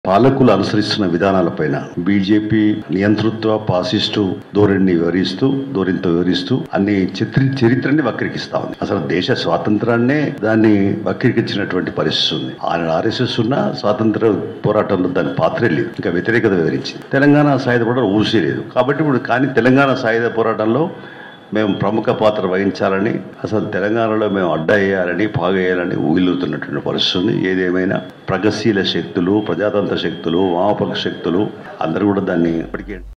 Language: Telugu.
పాలకులు అనుసరిస్తున్న విధానాలపైన బీజేపీ నియంతృత్వ పాసిస్టు ధోరణిని వివరిస్తూ ధోరణితో వివరిస్తూ అన్ని చిత్ర చరిత్రని వక్రీకిస్తా ఉంది అసలు దేశ స్వాతంత్రాన్నే దాన్ని వక్రీకరించినటువంటి పరిస్థితి ఉంది ఆయన ఆర్ఎస్ఎస్ ఉన్న స్వాతంత్ర పోరాటంలో దాని పాత్రే లేదు ఇంకా వ్యతిరేకత వివరించింది తెలంగాణ సాయుధ పోరాటం ఊసే లేదు కాబట్టి ఇప్పుడు కానీ తెలంగాణ సాయుధ పోరాటంలో మేము ప్రముఖ పాత్ర వహించాలని అసలు తెలంగాణలో మేము అడ్డయ్యాలని పాగేయాలని ఊగిలుతున్నటువంటి పరిస్థితి ఉంది ఏదేమైనా ప్రగతిశీల శక్తులు ప్రజాతంత్ర శక్తులు వామపక్ష శక్తులు అందరూ కూడా దాన్ని ఇప్పటికే